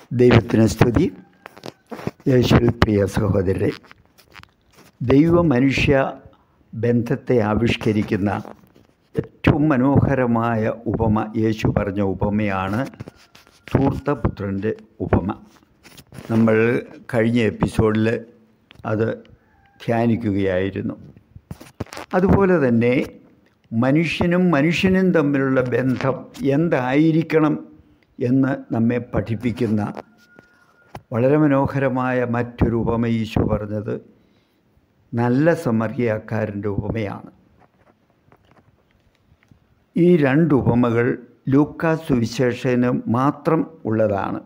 ദൈവത്തിന് സ്തുതി യേശുവിൽ പ്രിയ സഹോദരരെ ദൈവ മനുഷ്യ ബന്ധത്തെ ആവിഷ്കരിക്കുന്ന ഏറ്റവും മനോഹരമായ ഉപമ യേശു പറഞ്ഞ ഉപമയാണ് ധൂർത്തപുത്രൻ്റെ ഉപമ നമ്മൾ കഴിഞ്ഞ എപ്പിസോഡിൽ അത് ധ്യാനിക്കുകയായിരുന്നു അതുപോലെ തന്നെ മനുഷ്യനും മനുഷ്യനും തമ്മിലുള്ള ബന്ധം എന്തായിരിക്കണം എന്ന് നമ്മെ പഠിപ്പിക്കുന്ന വളരെ മനോഹരമായ മറ്റൊരു ഉപമ ഈശോ പറഞ്ഞത് നല്ല സമറിയാക്കാരൻ്റെ ഉപമയാണ് ഈ രണ്ട് ഉപമകൾ ലൂക്കാസ് സുവിശേഷന് മാത്രം ഉള്ളതാണ്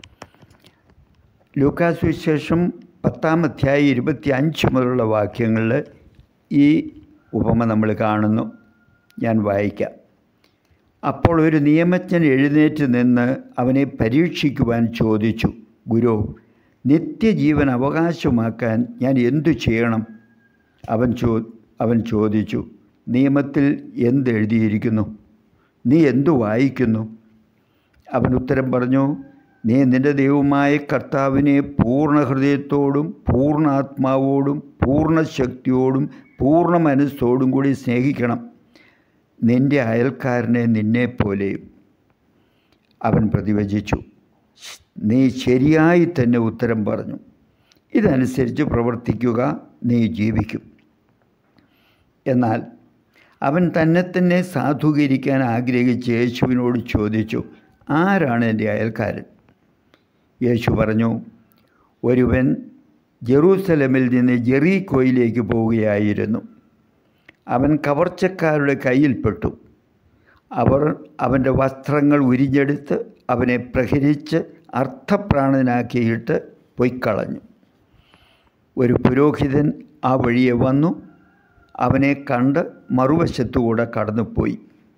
ലൂക്കാസ് സുവിശേഷം പത്താം അധ്യായം ഇരുപത്തി അഞ്ച് മുതലുള്ള വാക്യങ്ങളിൽ ഈ ഉപമ നമ്മൾ കാണുന്നു ഞാൻ വായിക്കാം അപ്പോൾ ഒരു നിയമജ്ഞൻ എഴുന്നേറ്റ് നിന്ന് അവനെ പരീക്ഷിക്കുവാൻ ചോദിച്ചു ഗുരു നിത്യജീവൻ അവകാശമാക്കാൻ ഞാൻ എന്തു ചെയ്യണം അവൻ ചോ അവൻ ചോദിച്ചു നിയമത്തിൽ എന്തെഴുതിയിരിക്കുന്നു നീ എന്തു വായിക്കുന്നു അവൻ ഉത്തരം പറഞ്ഞു നീ നിൻ്റെ ദൈവമായ കർത്താവിനെ പൂർണ്ണ ഹൃദയത്തോടും പൂർണ്ണാത്മാവോടും പൂർണ്ണ ശക്തിയോടും പൂർണ്ണ മനസ്സോടും കൂടി സ്നേഹിക്കണം നിൻ്റെ അയൽക്കാരനെ നിന്നെപ്പോലെയും അവൻ പ്രതിവചിച്ചു നീ ശരിയായി തന്നെ ഉത്തരം പറഞ്ഞു ഇതനുസരിച്ച് പ്രവർത്തിക്കുക നീ ജീവിക്കും എന്നാൽ അവൻ തന്നെ തന്നെ സാധൂകരിക്കാൻ ആഗ്രഹിച്ച് യേശുവിനോട് ചോദിച്ചു ആരാണ് എൻ്റെ അയൽക്കാരൻ യേശു പറഞ്ഞു ഒരുവൻ ജെറൂസലമിൽ നിന്ന് ജെറീക്കോയിലേക്ക് പോവുകയായിരുന്നു അവൻ കവർച്ചക്കാരുടെ കയ്യിൽപ്പെട്ടു അവർ അവൻ്റെ വസ്ത്രങ്ങൾ ഉരിഞ്ഞെടുത്ത് അവനെ പ്രഹരിച്ച് അർത്ഥപ്രാണനാക്കിയിട്ട് പൊയ്ക്കളഞ്ഞു ഒരു പുരോഹിതൻ ആ വഴിയെ വന്നു അവനെ കണ്ട് മറുവശത്തുകൂടെ കടന്നുപോയി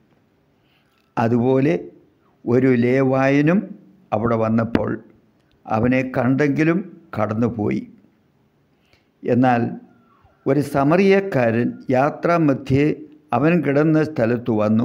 അതുപോലെ ഒരു ലേവായനും അവിടെ വന്നപ്പോൾ അവനെ കണ്ടെങ്കിലും കടന്നുപോയി എന്നാൽ ഒരു സമറിയക്കാരൻ യാത്രാമധ്യേ അവൻ കിടന്ന സ്ഥലത്ത് വന്നു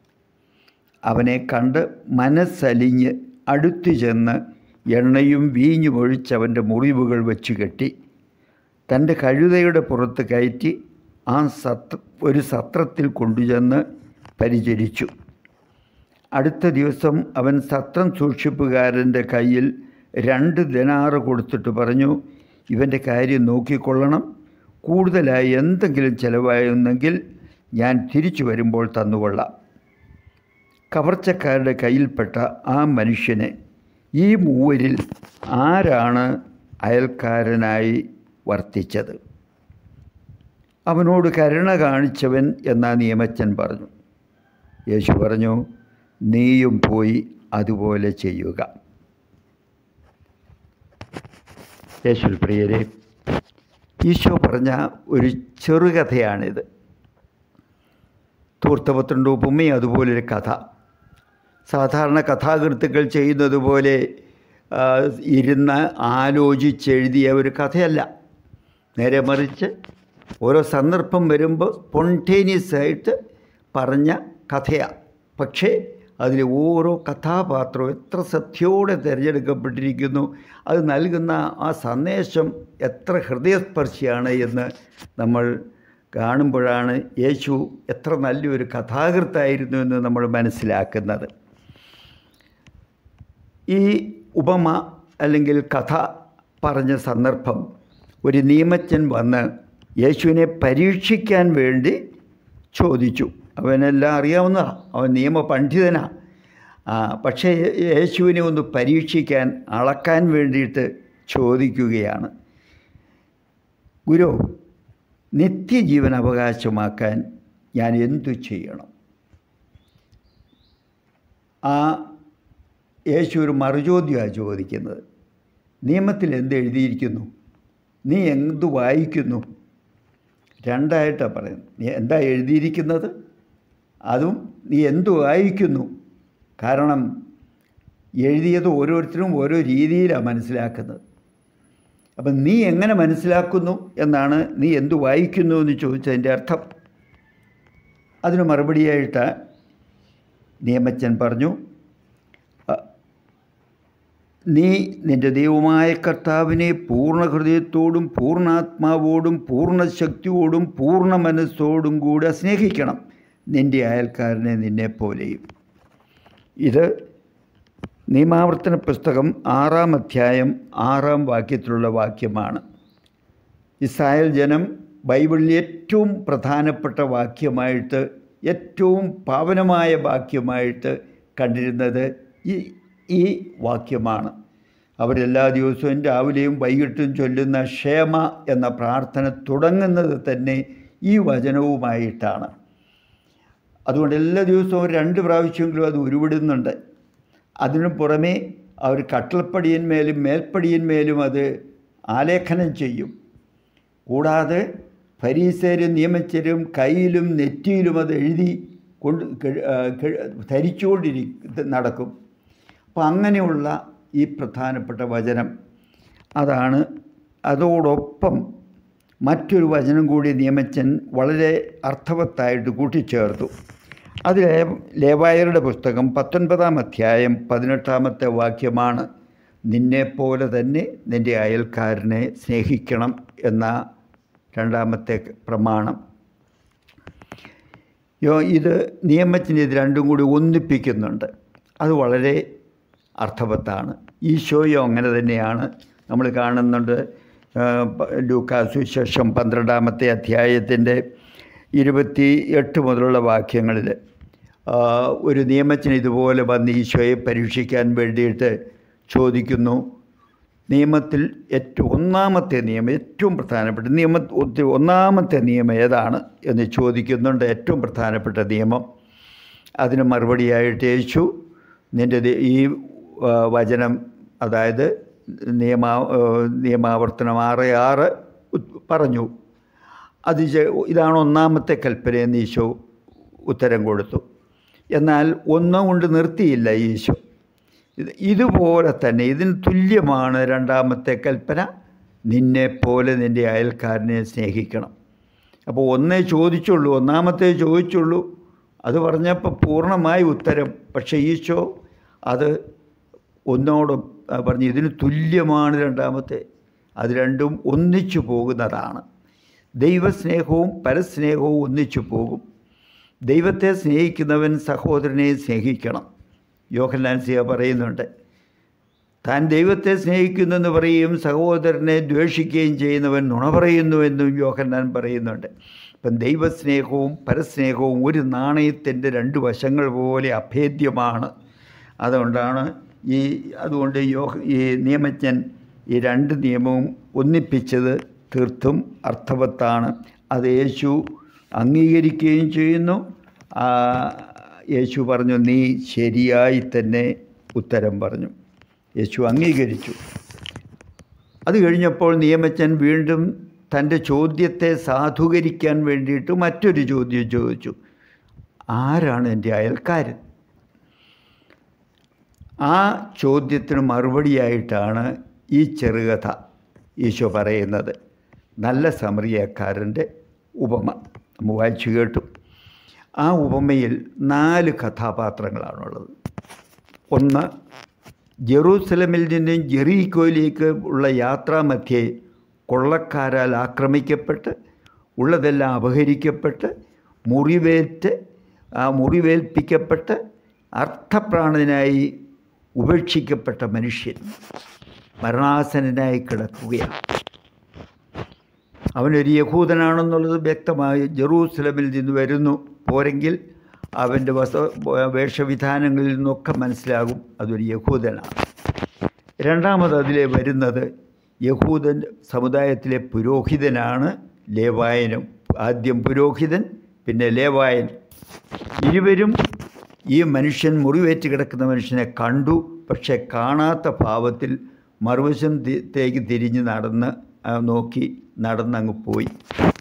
അവനെ കണ്ട് മനസ്സലിഞ്ഞ് അടുത്തു ചെന്ന് എണ്ണയും വീഞ്ഞും ഒഴിച്ചവൻ്റെ മുറിവുകൾ വെച്ച് കെട്ടി തൻ്റെ കഴുതയുടെ പുറത്ത് കയറ്റി ആ സത്ര ഒരു സത്രത്തിൽ കൊണ്ടുചെന്ന് പരിചരിച്ചു അടുത്ത ദിവസം അവൻ സത്രം സൂക്ഷിപ്പുകാരൻ്റെ കയ്യിൽ രണ്ട് ദിനാറ് കൊടുത്തിട്ട് പറഞ്ഞു ഇവൻ്റെ കാര്യം നോക്കിക്കൊള്ളണം കൂടുതലായി എന്തെങ്കിലും ചിലവായിരുന്നെങ്കിൽ ഞാൻ തിരിച്ചു വരുമ്പോൾ തന്നുകൊള്ളാം കവർച്ചക്കാരുടെ കയ്യിൽപ്പെട്ട ആ മനുഷ്യനെ ഈ മൂവരിൽ ആരാണ് അയൽക്കാരനായി വർത്തിച്ചത് അവനോട് കരുണ കാണിച്ചവൻ എന്നാ നിയമച്ചൻ പറഞ്ഞു യേശു പറഞ്ഞു നീയും പോയി അതുപോലെ ചെയ്യുക യേശു പ്രിയരെ ഈശോ പറഞ്ഞ ഒരു ചെറുകഥയാണിത് തൂർത്തപത്രൻ്റെ ഉപമയും അതുപോലൊരു കഥ സാധാരണ കഥാകൃത്തുക്കൾ ചെയ്യുന്നത് പോലെ ഇരുന്ന് ആലോചിച്ചെഴുതിയ ഒരു കഥയല്ല നേരെ മറിച്ച് ഓരോ സന്ദർഭം വരുമ്പോൾ സ്പോണ്ടേനിയസ് ആയിട്ട് പറഞ്ഞ കഥയാണ് പക്ഷേ അതിലെ ഓരോ കഥാപാത്രവും എത്ര സത്യയോടെ തിരഞ്ഞെടുക്കപ്പെട്ടിരിക്കുന്നു അത് നൽകുന്ന ആ സന്ദേശം എത്ര ഹൃദയസ്പർശിയാണ് എന്ന് നമ്മൾ കാണുമ്പോഴാണ് യേശു എത്ര നല്ലൊരു കഥാകൃത്തായിരുന്നു എന്ന് നമ്മൾ മനസ്സിലാക്കുന്നത് ഈ ഉപമ അല്ലെങ്കിൽ കഥ പറഞ്ഞ സന്ദർഭം ഒരു നിയമജ്ഞൻ വന്ന് യേശുവിനെ പരീക്ഷിക്കാൻ വേണ്ടി ചോദിച്ചു അവനെല്ലാം അറിയാവുന്നതാണ് അവൻ നിയമ പണ്ഡിതനാണ് പക്ഷേ യേശുവിനെ ഒന്ന് പരീക്ഷിക്കാൻ അളക്കാൻ വേണ്ടിയിട്ട് ചോദിക്കുകയാണ് ഗുരു നിത്യജീവൻ അവകാശമാക്കാൻ ഞാൻ എന്തു ചെയ്യണം ആ യേശു ഒരു മറുചോദ്യമാണ് ചോദിക്കുന്നത് നിയമത്തിൽ എന്ത് എഴുതിയിരിക്കുന്നു നീ എന്ത് വായിക്കുന്നു രണ്ടായിട്ടാണ് പറയുന്നത് നീ എന്താ എഴുതിയിരിക്കുന്നത് അതും നീ എന്തു വായിക്കുന്നു കാരണം എഴുതിയത് ഓരോരുത്തരും ഓരോ രീതിയിലാണ് മനസ്സിലാക്കുന്നത് അപ്പം നീ എങ്ങനെ മനസ്സിലാക്കുന്നു എന്നാണ് നീ എന്തു വായിക്കുന്നു എന്ന് ചോദിച്ചതിൻ്റെ അർത്ഥം അതിന് മറുപടിയായിട്ട് നിയമച്ചൻ പറഞ്ഞു നീ നിൻ്റെ ദൈവമായ കർത്താവിനെ പൂർണ്ണ ഹൃദയത്തോടും പൂർണ്ണാത്മാവോടും പൂർണ്ണ ശക്തിയോടും പൂർണ്ണ മനസ്സോടും കൂടെ സ്നേഹിക്കണം നിൻ്റെ അയൽക്കാരനെ നിന്നെപ്പോലെയും ഇത് നിയമാവർത്തന പുസ്തകം ആറാം അധ്യായം ആറാം വാക്യത്തിലുള്ള വാക്യമാണ് ഇസ്രായേൽ ജനം ബൈബിളിൽ ഏറ്റവും പ്രധാനപ്പെട്ട വാക്യമായിട്ട് ഏറ്റവും പാവനമായ വാക്യമായിട്ട് കണ്ടിരുന്നത് ഈ ഈ വാക്യമാണ് അവരെല്ലാ ദിവസവും രാവിലെയും വൈകിട്ടും ചൊല്ലുന്ന ക്ഷേമ എന്ന പ്രാർത്ഥന തുടങ്ങുന്നത് തന്നെ ഈ വചനവുമായിട്ടാണ് അതുകൊണ്ട് എല്ലാ ദിവസവും രണ്ട് പ്രാവശ്യമെങ്കിലും അത് ഉരുവിടുന്നുണ്ട് അതിനു പുറമേ അവർ കട്ടളപ്പടിയന്മേലും മേൽപ്പടിയന്മേലും അത് ആലേഖനം ചെയ്യും കൂടാതെ ഫരീസരും നിയമച്ചരും കയ്യിലും നെറ്റിയിലും അത് എഴുതി കൊണ്ട് ധരിച്ചുകൊണ്ടിരി നടക്കും അപ്പം അങ്ങനെയുള്ള ഈ പ്രധാനപ്പെട്ട വചനം അതാണ് അതോടൊപ്പം മറ്റൊരു വചനം കൂടി നിയമച്ചൻ വളരെ അർത്ഥവത്തായിട്ട് കൂട്ടിച്ചേർത്തു അത് ലേവായരുടെ പുസ്തകം പത്തൊൻപതാം അധ്യായം പതിനെട്ടാമത്തെ വാക്യമാണ് നിന്നെപ്പോലെ തന്നെ നിൻ്റെ അയൽക്കാരനെ സ്നേഹിക്കണം എന്ന രണ്ടാമത്തെ പ്രമാണം യോ ഇത് നിയമത്തിന് ഇത് രണ്ടും കൂടി ഒന്നിപ്പിക്കുന്നുണ്ട് അത് വളരെ അർത്ഥവത്താണ് ഈശോയോ അങ്ങനെ തന്നെയാണ് നമ്മൾ കാണുന്നുണ്ട് ലൂക്കാസുശേഷം പന്ത്രണ്ടാമത്തെ അധ്യായത്തിൻ്റെ ഇരുപത്തി എട്ട് മുതലുള്ള വാക്യങ്ങളിൽ ഒരു നിയമത്തിന് ഇതുപോലെ വന്ന് ഈശോയെ പരീക്ഷിക്കാൻ വേണ്ടിയിട്ട് ചോദിക്കുന്നു നിയമത്തിൽ ഏറ്റവും ഒന്നാമത്തെ നിയമം ഏറ്റവും പ്രധാനപ്പെട്ട നിയമ ഒന്നാമത്തെ നിയമം ഏതാണ് എന്ന് ചോദിക്കുന്നുണ്ട് ഏറ്റവും പ്രധാനപ്പെട്ട നിയമം അതിന് മറുപടിയായിട്ട് യേശു നിൻ്റെ ഈ വചനം അതായത് നിയമാ നിയമാവർത്തനം ആറ് ആറ് പറഞ്ഞു അത് ഇതാണ് ഒന്നാമത്തെ കൽപ്പനയെന്ന് ഈശോ ഉത്തരം കൊടുത്തു എന്നാൽ ഒന്നും കൊണ്ട് നിർത്തിയില്ല ഈശോ ഇത് ഇതുപോലെ തന്നെ ഇതിന് തുല്യമാണ് രണ്ടാമത്തെ കൽപ്പന നിന്നെ പോലെ നിൻ്റെ അയൽക്കാരനെ സ്നേഹിക്കണം അപ്പോൾ ഒന്നേ ചോദിച്ചുള്ളൂ ഒന്നാമത്തെ ചോദിച്ചുള്ളൂ അത് പറഞ്ഞപ്പോൾ പൂർണ്ണമായി ഉത്തരം പക്ഷേ ഈശോ അത് ഒന്നോട് പറഞ്ഞ് ഇതിന് തുല്യമാണ് രണ്ടാമത്തെ അത് രണ്ടും ഒന്നിച്ചു പോകുന്നതാണ് ദൈവസ്നേഹവും പരസ്നേഹവും ഒന്നിച്ചു പോകും ദൈവത്തെ സ്നേഹിക്കുന്നവൻ സഹോദരനെ സ്നേഹിക്കണം യോഹന്നാൻസിയ പറയുന്നുണ്ട് താൻ ദൈവത്തെ സ്നേഹിക്കുന്നെന്ന് പറയുകയും സഹോദരനെ ദ്വേഷിക്കുകയും ചെയ്യുന്നവൻ നുണ പറയുന്നുവെന്നും യോഹന്നാൻ പറയുന്നുണ്ട് ഇപ്പം ദൈവസ്നേഹവും പരസ്നേഹവും ഒരു നാണയത്തിൻ്റെ രണ്ട് വശങ്ങൾ പോലെ അഭേദ്യമാണ് അതുകൊണ്ടാണ് ഈ അതുകൊണ്ട് യോഹ ഈ നിയമജ്ഞൻ ഈ രണ്ട് നിയമവും ഒന്നിപ്പിച്ചത് തീർത്തും അർത്ഥവത്താണ് അത് യേശു അംഗീകരിക്കുകയും ചെയ്യുന്നു യേശു പറഞ്ഞു നീ ശരിയായി തന്നെ ഉത്തരം പറഞ്ഞു യേശു അംഗീകരിച്ചു അത് കഴിഞ്ഞപ്പോൾ നിയമച്ചൻ വീണ്ടും തൻ്റെ ചോദ്യത്തെ സാധൂകരിക്കാൻ വേണ്ടിയിട്ട് മറ്റൊരു ചോദ്യം ചോദിച്ചു ആരാണ് എൻ്റെ അയൽക്കാരൻ ആ ചോദ്യത്തിന് മറുപടിയായിട്ടാണ് ഈ ചെറുകഥ ഈശോ പറയുന്നത് നല്ല സമറിയക്കാരൻ്റെ ഉപമ നമ്മൾ വായിച്ചു കേട്ടു ആ ഉപമയിൽ നാല് കഥാപാത്രങ്ങളാണുള്ളത് ഒന്ന് ജെറൂസലമിൽ നിന്നും ജെറീക്കോയിലേക്ക് ഉള്ള യാത്രാമധ്യേ കൊള്ളക്കാരാൽ ആക്രമിക്കപ്പെട്ട് ഉള്ളതെല്ലാം അപഹരിക്കപ്പെട്ട് മുറിവേറ്റ് ആ മുറിവേൽപ്പിക്കപ്പെട്ട് അർത്ഥപ്രാണനായി ഉപേക്ഷിക്കപ്പെട്ട മനുഷ്യൻ മരണാസനായി കിടക്കുകയാണ് അവനൊരു യഹൂദനാണെന്നുള്ളത് വ്യക്തമായി ജെറൂസലമിൽ നിന്ന് വരുന്നു പോരെങ്കിൽ അവൻ്റെ വസ വേഷവിധാനങ്ങളിൽ നിന്നൊക്കെ മനസ്സിലാകും അതൊരു യഹൂദനാണ് രണ്ടാമത് അതിലെ വരുന്നത് യഹൂദൻ സമുദായത്തിലെ പുരോഹിതനാണ് ലേവായനും ആദ്യം പുരോഹിതൻ പിന്നെ ലേവായൻ ഇരുവരും ഈ മനുഷ്യൻ മുറിവേറ്റ് കിടക്കുന്ന മനുഷ്യനെ കണ്ടു പക്ഷെ കാണാത്ത ഭാവത്തിൽ മറുവശത്തേക്ക് തിരിഞ്ഞ് നടന്ന് നോക്കി നടന്നങ്ങ് പോയി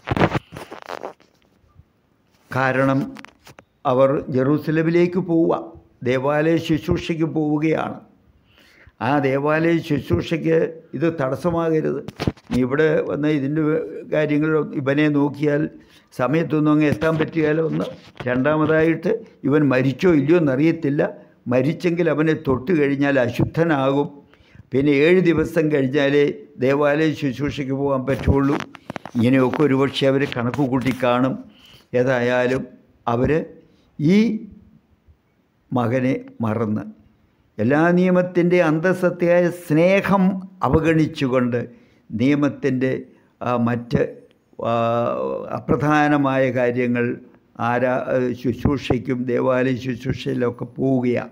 കാരണം അവർ ജെറൂസലമിലേക്ക് പോവുക ദേവാലയ ശുശ്രൂഷയ്ക്ക് പോവുകയാണ് ആ ദേവാലയ ശുശ്രൂഷയ്ക്ക് ഇത് തടസ്സമാകരുത് നീ ഇവിടെ വന്ന് ഇതിൻ്റെ കാര്യങ്ങൾ ഇവനെ നോക്കിയാൽ സമയത്തൊന്നും അങ്ങ് എത്താൻ പറ്റിയാലോ ഒന്ന് രണ്ടാമതായിട്ട് ഇവൻ മരിച്ചോ ഇല്ലയോ എന്നറിയത്തില്ല മരിച്ചെങ്കിൽ അവനെ തൊട്ട് കഴിഞ്ഞാൽ അശുദ്ധനാകും പിന്നെ ഏഴ് ദിവസം കഴിഞ്ഞാലേ ദേവാലയ ശുശ്രൂഷയ്ക്ക് പോകാൻ പറ്റുള്ളൂ ഇങ്ങനെയൊക്കെ ഒരുപക്ഷെ അവർ കണക്ക് കൂട്ടി കാണും ഏതായാലും അവർ ഈ മകനെ മറന്ന് എല്ലാ നിയമത്തിൻ്റെ അന്തസത്തയായ സ്നേഹം അവഗണിച്ചുകൊണ്ട് നിയമത്തിൻ്റെ ആ, മറ്റ് ആ, അപ്രധാനമായ കാര്യങ്ങൾ ആരാ ശുശ്രൂഷയ്ക്കും ദേവാലയ ശുശ്രൂഷയിലൊക്കെ പോവുകയാണ്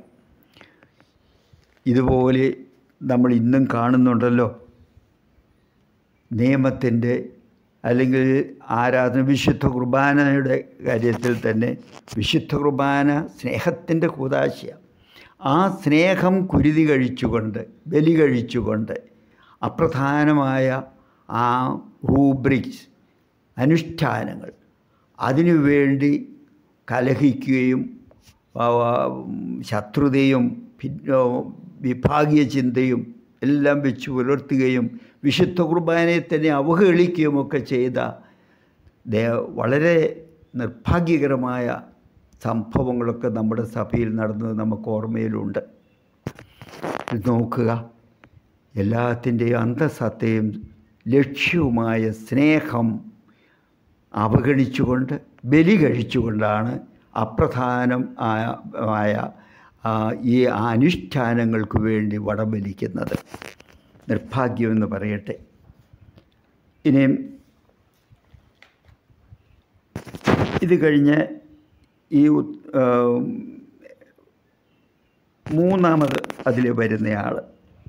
ഇതുപോലെ നമ്മൾ ഇന്നും കാണുന്നുണ്ടല്ലോ നിയമത്തിൻ്റെ അല്ലെങ്കിൽ ആരാധന വിശുദ്ധ കുർബാനയുടെ കാര്യത്തിൽ തന്നെ വിശുദ്ധ കുർബാന സ്നേഹത്തിൻ്റെ കൂതാശയാണ് ആ സ്നേഹം കുരുതി കഴിച്ചുകൊണ്ട് ബലി കഴിച്ചുകൊണ്ട് അപ്രധാനമായ ആ റൂബ്രിക്സ് അനുഷ്ഠാനങ്ങൾ അതിനുവേണ്ടി കലഹിക്കുകയും ആ, ശത്രുതയും ഭിന്ന വിഭാഗീയ ചിന്തയും എല്ലാം വെച്ച് പുലർത്തുകയും വിശുദ്ധ കുർബാനയെ തന്നെ അവഹേളിക്കുകയും ഒക്കെ ചെയ്ത ദേ വളരെ നിർഭാഗ്യകരമായ സംഭവങ്ങളൊക്കെ നമ്മുടെ സഭയിൽ നടന്നത് നമുക്ക് ഓർമ്മയിലുണ്ട് ഇത് നോക്കുക എല്ലാത്തിൻ്റെയും അന്തസത്തയും ലക്ഷ്യവുമായ സ്നേഹം അവഗണിച്ചുകൊണ്ട് ബലി കഴിച്ചുകൊണ്ടാണ് അപ്രധാനം ആയ- ആയ ആ, ഈ അനുഷ്ഠാനങ്ങൾക്ക് വേണ്ടി വടംവലിക്കുന്നത് നിർഭാഗ്യമെന്ന് പറയട്ടെ ഇനിയും ഇത് കഴിഞ്ഞ് ഈ ഉത്- ആ, മൂന്നാമത് അതിൽ വരുന്നയാൾ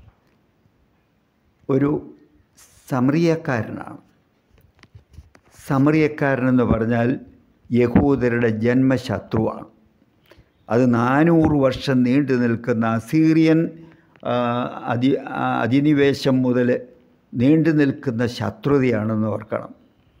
ഒരു സമറിയക്കാരനാണ് സമറിയക്കാരനെന്ന് പറഞ്ഞാൽ യഹൂദരുടെ ജന്മശത്രുവാണ് അത് നാനൂറ് വർഷം നീണ്ടു നിൽക്കുന്ന അസീറിയൻ ആ, അധി ആ, അധിനിവേശം മുതൽ നീണ്ടു നിൽക്കുന്ന ശത്രുതയാണെന്ന് ഓർക്കണം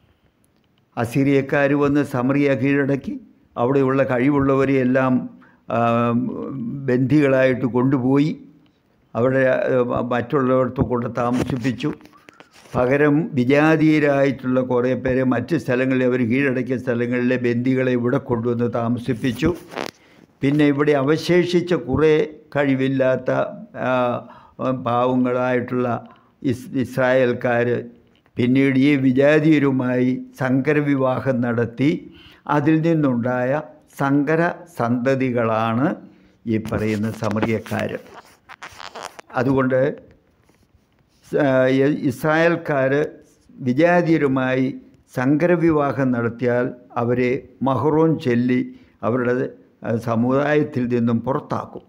അസീറിയക്കാർ വന്ന് സമറിയ കീഴടക്കി അവിടെയുള്ള കഴിവുള്ളവരെയെല്ലാം ആ, ബന്ധികളായിട്ട് കൊണ്ടുപോയി അവിടെ ആ, മറ്റുള്ളവർക്ക് കൊണ്ട് താമസിപ്പിച്ചു പകരം വിജാതീയരായിട്ടുള്ള കുറേ പേരെ മറ്റ് സ്ഥലങ്ങളിൽ അവർ കീഴടക്കിയ സ്ഥലങ്ങളിലെ ബന്ദികളെ ഇവിടെ കൊണ്ടുവന്ന് താമസിപ്പിച്ചു പിന്നെ ഇവിടെ അവശേഷിച്ച കുറേ കഴിവില്ലാത്ത ആ, പാവങ്ങളായിട്ടുള്ള ഇസ് ഇസ്രായേൽക്കാർ പിന്നീട് ഈ വിജാതീയരുമായി സങ്കരവിവാഹം നടത്തി അതിൽ നിന്നുണ്ടായ സങ്കര സന്തതികളാണ് ഈ പറയുന്ന സമറിയക്കാർ അതുകൊണ്ട് സ- യ- ഇസ്രായേൽക്കാർ വിജാതീയരുമായി സങ്കരവിവാഹം നടത്തിയാൽ അവരെ മഹറോൻ ചൊല്ലി അവരുടെ അഹ്, സമുദായത്തിൽ നിന്നും പുറത്താക്കും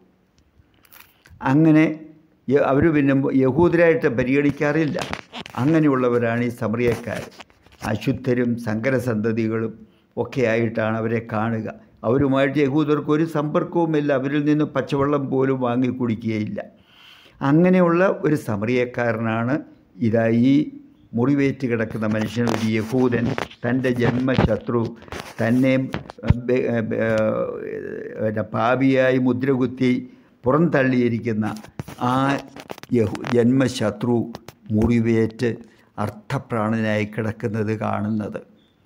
അങ്ങനെ അവർ പിന്നെ യഹൂദരായിട്ട് പരിഗണിക്കാറില്ല അങ്ങനെയുള്ളവരാണ് ഈ സമറിയക്കാർ അശുദ്ധരും സങ്കരസന്തതികളും ഒക്കെ ആയിട്ടാണ് അവരെ കാണുക അവരുമായിട്ട് യഹൂദർക്ക് ഒരു സമ്പർക്കവുമില്ല അവരിൽ നിന്ന് പച്ചവെള്ളം പോലും വാങ്ങി കുടിക്കുകയില്ല അങ്ങനെയുള്ള ഒരു സമറിയക്കാരനാണ് ഇതാ ഈ മുറിവേറ്റ് കിടക്കുന്ന മനുഷ്യൻ ഒരു യഹൂദൻ തൻ്റെ ജന്മശത്രു തന്നെ ബെ- ബെ- ഏഹ് പാപിയായി മുദ്രകുത്തി പുറന്തള്ളിയിരിക്കുന്ന ആ യഹു ജന്മശത്രു മുറിവേറ്റ് അർത്ഥപ്രാണനായി കിടക്കുന്നത് കാണുന്നത്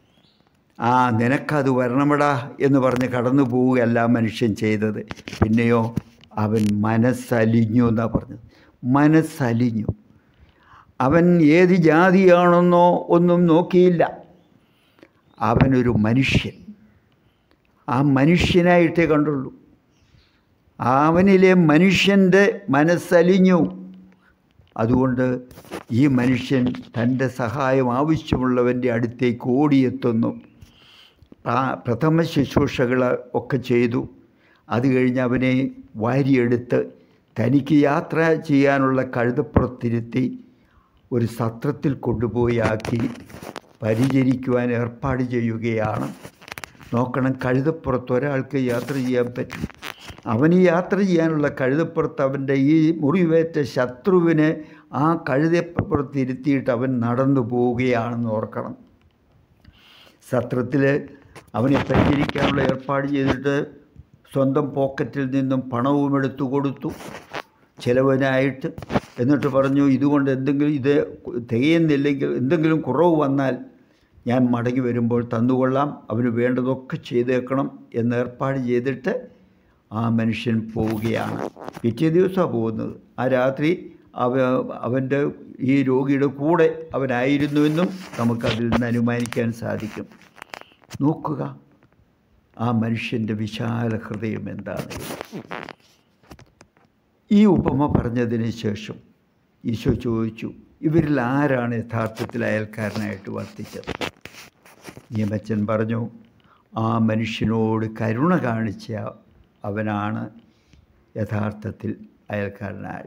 ആ നിനക്കത് വരണമടാ എന്ന് പറഞ്ഞ് കടന്നു പോവുകയല്ല മനുഷ്യൻ ചെയ്തത് പിന്നെയോ അവൻ മനസ്സലിഞ്ഞു എന്നാണ് പറഞ്ഞത് മനസ്സലിഞ്ഞു അവൻ ഏത് ജാതിയാണെന്നോ ഒന്നും നോക്കിയില്ല അവനൊരു മനുഷ്യൻ ആ മനുഷ്യനായിട്ടേ കണ്ടുള്ളൂ അവനിലെ മനുഷ്യൻ്റെ മനസ്സലിഞ്ഞു അതുകൊണ്ട് ഈ മനുഷ്യൻ തൻ്റെ സഹായം ആവശ്യമുള്ളവൻ്റെ അടുത്തേക്ക് ഓടിയെത്തുന്നു പ്രാ- പ്രഥമ ശുശ്രൂഷകൾ ഒക്കെ ചെയ്തു അത് കഴിഞ്ഞ് അവനെ വാരിയെടുത്ത് തനിക്ക് യാത്ര ചെയ്യാനുള്ള കഴുതപ്പുറത്തിരുത്തി ഒരു സത്രത്തിൽ കൊണ്ടുപോയി ആക്കി പരിചരിക്കുവാൻ ഏർപ്പാട് ചെയ്യുകയാണ് നോക്കണം കഴുതപ്പുറത്ത് ഒരാൾക്ക് യാത്ര ചെയ്യാൻ പറ്റും അവന് യാത്ര ചെയ്യാനുള്ള കഴുതപ്പുറത്ത് അവൻ്റെ ഈ മുറിവേറ്റ ശത്രുവിനെ ആ കഴുതപ്പുറത്ത് ഇരുത്തിയിട്ട് അവൻ നടന്നു പോവുകയാണെന്ന് ഓർക്കണം സത്രത്തിൽ അവനെ പരിചരിക്കാനുള്ള ഏർപ്പാട് ചെയ്തിട്ട് സ്വന്തം പോക്കറ്റിൽ നിന്നും പണവും എടുത്തു കൊടുത്തു ചിലവനായിട്ട് എന്നിട്ട് പറഞ്ഞു ഇതുകൊണ്ട് എന്തെങ്കിലും ഇത് തികയുന്നില്ലെങ്കിൽ എന്തെങ്കിലും കുറവ് വന്നാൽ ഞാൻ മടങ്ങി വരുമ്പോൾ തന്നുകൊള്ളാം അവന് വേണ്ടതൊക്കെ ചെയ്തേക്കണം എന്ന് ഏർപ്പാട് ചെയ്തിട്ട് ആ മനുഷ്യൻ പോവുകയാണ് പിറ്റേ ദിവസമാണ് പോകുന്നത് ആ രാത്രി അവ അവൻ്റെ ഈ രോഗിയുടെ കൂടെ അവനായിരുന്നുവെന്നും നമുക്കതിൽ നിന്ന് അനുമാനിക്കാൻ സാധിക്കും നോക്കുക ആ മനുഷ്യൻ്റെ വിശാല ഹൃദയം എന്താണ് ഈ ഉപമ പറഞ്ഞതിന് ശേഷം ഈശോ ചോദിച്ചു ഇവരിൽ ആരാണ് യഥാർത്ഥത്തിൽ അയൽക്കാരനായിട്ട് വർത്തിച്ചത് നിയമച്ചൻ പറഞ്ഞു ആ മനുഷ്യനോട് കരുണ കാണിച്ച അവനാണ് യഥാർത്ഥത്തിൽ അയൽക്കാരനായ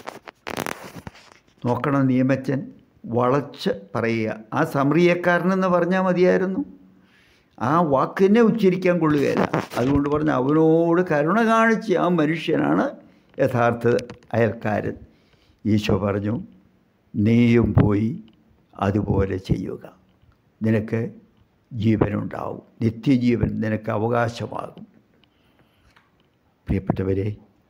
നോക്കണം നിയമച്ചൻ വളച്ച് പറയുക ആ സമറിയക്കാരനെന്ന് പറഞ്ഞാൽ മതിയായിരുന്നു ആ വാക്ക് തന്നെ ഉച്ചരിക്കാൻ കൊള്ളുകയില്ല അതുകൊണ്ട് പറഞ്ഞ അവനോട് കരുണ കാണിച്ച ആ മനുഷ്യനാണ് യഥാർത്ഥ അയൽക്കാരൻ ഈശോ പറഞ്ഞു നീയും പോയി അതുപോലെ ചെയ്യുക നിനക്ക് ജീവനുണ്ടാവും നിത്യജീവൻ നിനക്ക് അവകാശമാകും പ്രിയപ്പെട്ടവരെ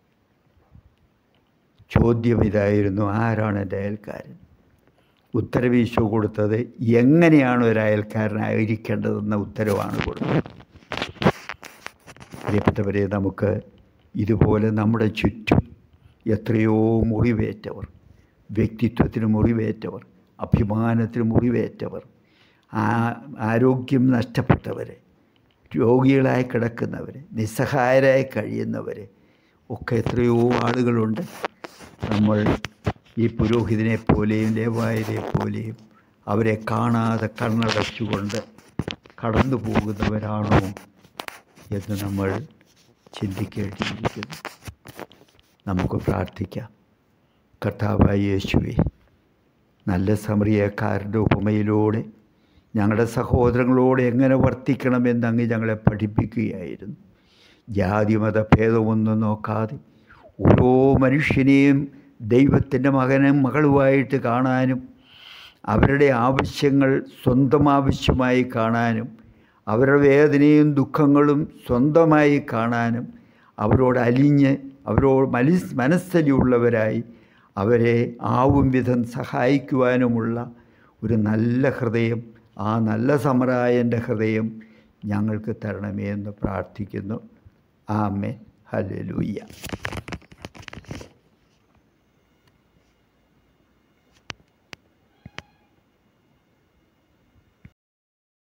ചോദ്യം ഇതായിരുന്നു ആരാണ് എൻ്റെ അയൽക്കാരൻ ഉത്തരവ് ഈശോ കൊടുത്തത് എങ്ങനെയാണ് ഒരു അയൽക്കാരനായിരിക്കേണ്ടതെന്ന ഉത്തരവാണ് കൊടുത്തത് പ്രിയപ്പെട്ടവരെ നമുക്ക് ഇതുപോലെ നമ്മുടെ ചുറ്റും എത്രയോ മുറിവേറ്റവർ വ്യക്തിത്വത്തിന് മുറിവേറ്റവർ അഭിമാനത്തിന് മുറിവേറ്റവർ ആ ആരോഗ്യം നഷ്ടപ്പെട്ടവരെ രോഗികളായി കിടക്കുന്നവർ നിസ്സഹായരായി കഴിയുന്നവർ ഒക്കെ എത്രയോ ആളുകളുണ്ട് നമ്മൾ ഈ പുരോഹിതനെ പോലെയും ലേവായരെ പോലെയും അവരെ കാണാതെ കണ്ണടച്ചുകൊണ്ട് കടന്നു പോകുന്നവരാണോ എന്ന് നമ്മൾ ചിന്തിക്കേണ്ടിയിരിക്കുന്നു നമുക്ക് പ്രാർത്ഥിക്കാം കർത്താവായ യേശുവെ നല്ല സമറിയക്കാരൻ്റെ ഉപമയിലൂടെ ഞങ്ങളുടെ സഹോദരങ്ങളോട് എങ്ങനെ വർത്തിക്കണമെന്ന് അങ്ങ് ഞങ്ങളെ പഠിപ്പിക്കുകയായിരുന്നു ജാതിമത ഭേദമൊന്നും നോക്കാതെ ഓരോ മനുഷ്യനെയും ദൈവത്തിൻ്റെ മകനും മകളുമായിട്ട് കാണാനും അവരുടെ ആവശ്യങ്ങൾ സ്വന്തം ആവശ്യമായി കാണാനും അവരുടെ വേദനയും ദുഃഖങ്ങളും സ്വന്തമായി കാണാനും അവരോട് അലിഞ്ഞ് അവരോട് മനസ് മനസ്സലിയുള്ളവരായി അവരെ ആവും വിധം സഹായിക്കുവാനുമുള്ള ഒരു നല്ല ഹൃദയം ആ നല്ല സമരായൻ്റെ ഹൃദയം ഞങ്ങൾക്ക് തരണമേ എന്ന് പ്രാർത്ഥിക്കുന്നു ആമേ ഹല്ലേലൂയ്യ